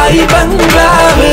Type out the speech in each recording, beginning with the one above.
Dubai ബംഗ്ലാവ്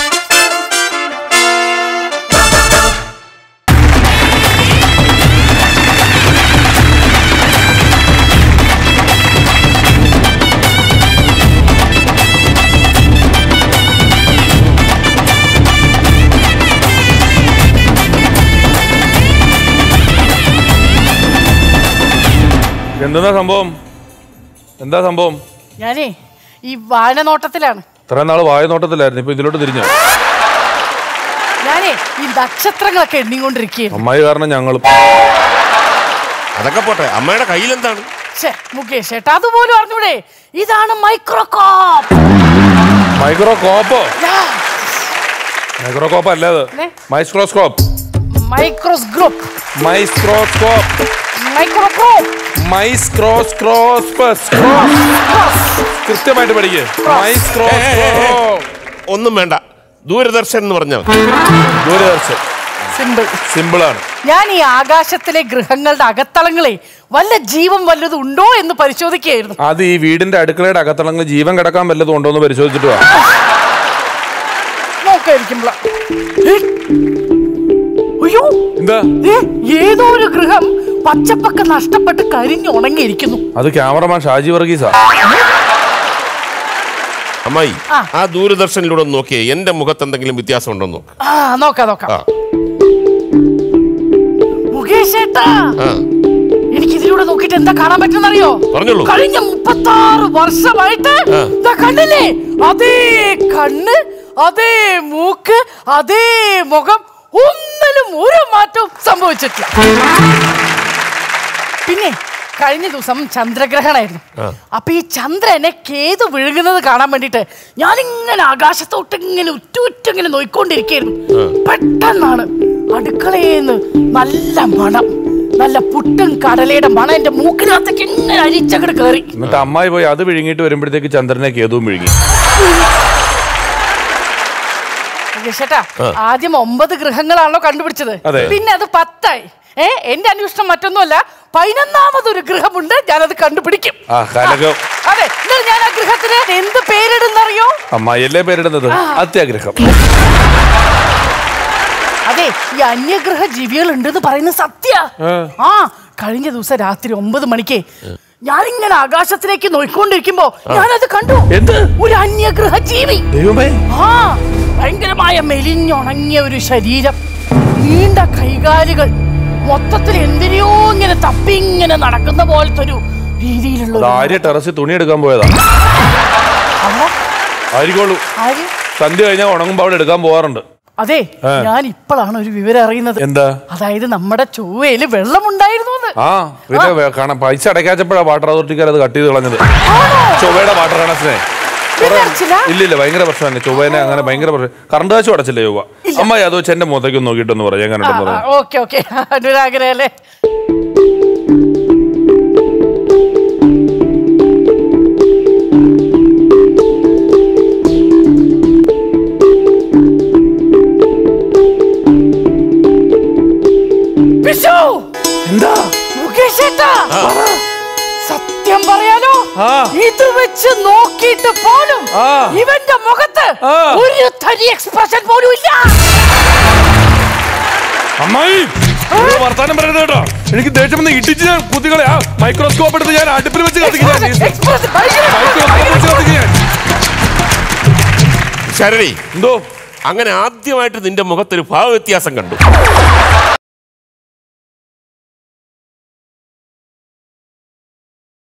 എന്താ സംഭവം എന്താ സംഭവം ഞാനേ ഈ വാഴനോട്ടത്തിലാണ് ഇത്രയും നാള് വായ നോട്ടത്തിലായിരുന്നു ഇപ്പൊ ഇതിലോട്ട് തിരിഞ്ഞു ഞാനേ ഈ നക്ഷത്രങ്ങളൊക്കെ എണ്ണിക്കൊണ്ടിരിക്കുകയാണ് അമ്മായി കാരണം ഞങ്ങളും അതൊക്കെ പോട്ടെ അമ്മയുടെ കയ്യിൽ എന്താണ് ഛേ മുകേഷ് ഏട്ടാ അതുപോലും അറിഞ്ഞൂടെ ഇതാണ് മൈക്രോകോപ്പ് മൈക്രോകോപ്പോ മൈക്രോകോപ്പ് അല്ലേ അത് പിന്നെ? Microscope microscope microscope microscope microscope കൃത്യമായിട്ട് പഠിക്കേ മൈക്രോസ്കോപ്പ് ഒന്നും വേണ്ട ദൂരദർശൻ എന്ന് പറഞ്ഞാൽ മതി. ദൂരദർശൻ സിമ്പിൾ സിമ്പിൾ ആണ് ഞാൻ ഈ ആകാശത്തിലെ ഗൃഹങ്ങളുടെ അകത്തളങ്ങളെ വല്ല ജീവൻ വല്ലതും ഉണ്ടോ എന്ന് പരിശോധിക്കുകയായിരുന്നു അത് ഈ വീടിന്റെ അടുക്കളയുടെ അകത്തളങ്ങൾ ജീവൻ കിടക്കാൻ വല്ലതും ഉണ്ടോ എന്ന് പരിശോധിച്ചിട്ട് വാ നോക്കായിരിക്കുമ്പള അയ്യോ എന്താ ദേ, ഏതോ ഒരു ഗൃഹം പച്ചപ്പൊക്കെ നഷ്ടപ്പെട്ട് കരിഞ്ഞു ഉണങ്ങിയിരിക്കുന്നു അത് ക്യാമറമാൻ ഷാജി വർഗീസാ അമ്മായി ആ. ആ ദൂരദർശനിലൂടെ ഒന്ന് നോക്കിയേ എന്റെ മുഖത്ത് എന്തെങ്കിലും വ്യത്യാസം ഉണ്ടോ എന്ന് നോക്ക് ആ നോക്കാം നോക്കാം ആ മുകേഷ് ഏട്ടാ ആ എനിക്ക് ഇതിലൂടെ നോക്കിയിട്ട് എന്താ കാണാൻ പറ്റുന്നറിയോ പറഞ്ഞോളൂ. കഴിഞ്ഞ മുപ്പത്തി ആറ് വർഷമായിട്ട് ആ. ദാ കണ്ടില്ലേ അതേ കണ്ണ് അതേ മൂക്ക് അതേ മുഖം ഒന്നിലും ഒരു മാറ്റവും സംഭവിച്ചിട്ടില്ല പിന്നെ കഴിഞ്ഞ ദിവസം ചന്ദ്രഗ്രഹണമായിരുന്നു അപ്പൊ ഈ ചന്ദ്രനെ കേതു വിഴുങ്ങുന്നത് കാണാൻ വേണ്ടിട്ട് ഞാനിങ്ങനെ ആകാശത്തോട്ട് ഇങ്ങനെ ഉറ്റുറ്റിങ്ങനെ നോയിക്കൊണ്ടിരിക്കുകയായിരുന്നു പെട്ടെന്നാണ് അടുക്കളയിന്ന് നല്ല മണം നല്ല പുട്ടും കടലയുടെ മണം എന്റെ മൂക്കിനകത്തേക്ക് ഇങ്ങനെ അരിച്ചങ്ങട് കയറി എന്നിട്ട് അമ്മായി പോയി അത് വിഴുങ്ങിയിട്ട് വരുമ്പോഴത്തേക്ക് ചന്ദ്രനെ കേതുവും വിഴുങ്ങി ചേട്ടാ ആദ്യം ഒമ്പത് ഗൃഹങ്ങളാണല്ലോ കണ്ടുപിടിച്ചത് അതെ. പിന്നെ അത് പത്തായി ഏ എന്റെ അന്വേഷണം മറ്റൊന്നുമല്ല പതിനൊന്നാമതൊരു ഗൃഹമുണ്ട് ഞാനത് കണ്ടുപിടിക്കും ആ കലകം അതെ എന്നാൽ ഞാൻ ആ ഗൃഹത്തിന് എന്ത് പേരിടുന്നറിയോ അമ്മായിയല്ലേ പേരിടുന്നത് അത്യാഗ്രഹം അതെ ഈ അന്യഗ്രഹ ജീവികൾ ഉണ്ടെന്ന് പറയുന്നത് സത്യ ആ കഴിഞ്ഞ ദിവസം രാത്രി ഒമ്പത് മണിക്ക് ഞാനിങ്ങനെ ആകാശത്തിലേക്ക് നോക്കിക്കൊണ്ടിരിക്കുമ്പോ ഞാനത് കണ്ടു എന്ത് ഒരു അന്യഗ്രഹ ജീവി ദൈവമേ ആ ഭയങ്കരമായ മെലിഞ്ഞുണങ്ങിയ ഒരു ശരീരം നീണ്ട കൈകാലുകൾ മൊത്തത്തിൽ എന്തിനെയോ ഇങ്ങനെ തപ്പി ഇങ്ങനെ നടക്കുന്ന പോലത്തെ ഒരു രീതിയിലുള്ള അത് ഒരു- ആര്യ ടെറസിൽ തുണി എടുക്കാൻ പോയതാ അവിടെ ആയിരിക്കോളൂ ആര് സന്ധ്യ കഴിഞ്ഞാൽ ഉണങ്ങുമ്പോൾ അവിടെ എടുക്കാൻ പോവാറുണ്ട് അതെ ഞാൻ ഇപ്പോഴാണ് ഒരു വിവരം അറിയുന്നത് എന്താ അതായത് നമ്മുടെ ചൊവ്വയില് വെള്ളമുണ്ടായിരുന്നു എന്ന് ആ പിന്നെ വേ- കാണാൻ പൈസ അടയ്ക്കാച്ചപ്പോഴാ വാട്ടർ അതോറിറ്റിക്കാർ അത് കട്ട് ചെയ്ത് കളഞ്ഞത് ചൊവ്വയുടെ വാട്ടർ കണക്ഷനെ പിന്നെ അടച്ചില്ല? ഇല്ല ഇല്ല ഭയങ്കര പ്രശ്നമാണ് ചൊവ്വേനെ അങ്ങനെ ഭയങ്കര പ്രശ്നം കറണ്ട് കാശും അടച്ചില്ലേ ചൊവ്വ അമ്മായി അത് വെച്ച് എന്റെ മുഖത്തേക്ക് നോക്കിയിട്ടൊന്ന് പറയാം ഞാൻ കണ്ടിട്ടൊന്ന് പറയാം ഓക്കെ ഓക്കെ അനുരാഗ്രഹല്ലേ വിഷു എന്താ മുകേഷ് ഏട്ടാ സത്യം പറയാലോ ആ. ഇത് വെച്ച് നോക്കിയിട്ട് പോലും ആ. ഇവന്റെ മുഖത്ത് ആ. ഒരു തരി എക്സ്പ്രഷൻ പോലും ഇല്ല അമ്മായി ഒരു വർത്താനം പറയരുത് കേട്ടോ എനിക്ക് ദേഷ്യം വന്ന് ഇടിച്ച് ഞാൻ കുത്തികളെ ആ മൈക്രോസ്കോപ്പ് എടുത്ത് ഞാൻ അടുപ്പിൽ വെച്ച് കത്തിക്കും ഞാൻ എക്സ്പ്രഷൻ ഭയങ്കര- മൈക്രോസ്കോപ്പ് വെച്ച് കത്തിക്കും ഞാൻ ശരണി എന്തോ അങ്ങനെ ആദ്യമായിട്ട് നിന്റെ മുഖത്തൊരു ഭാവ വ്യത്യാസം കണ്ടു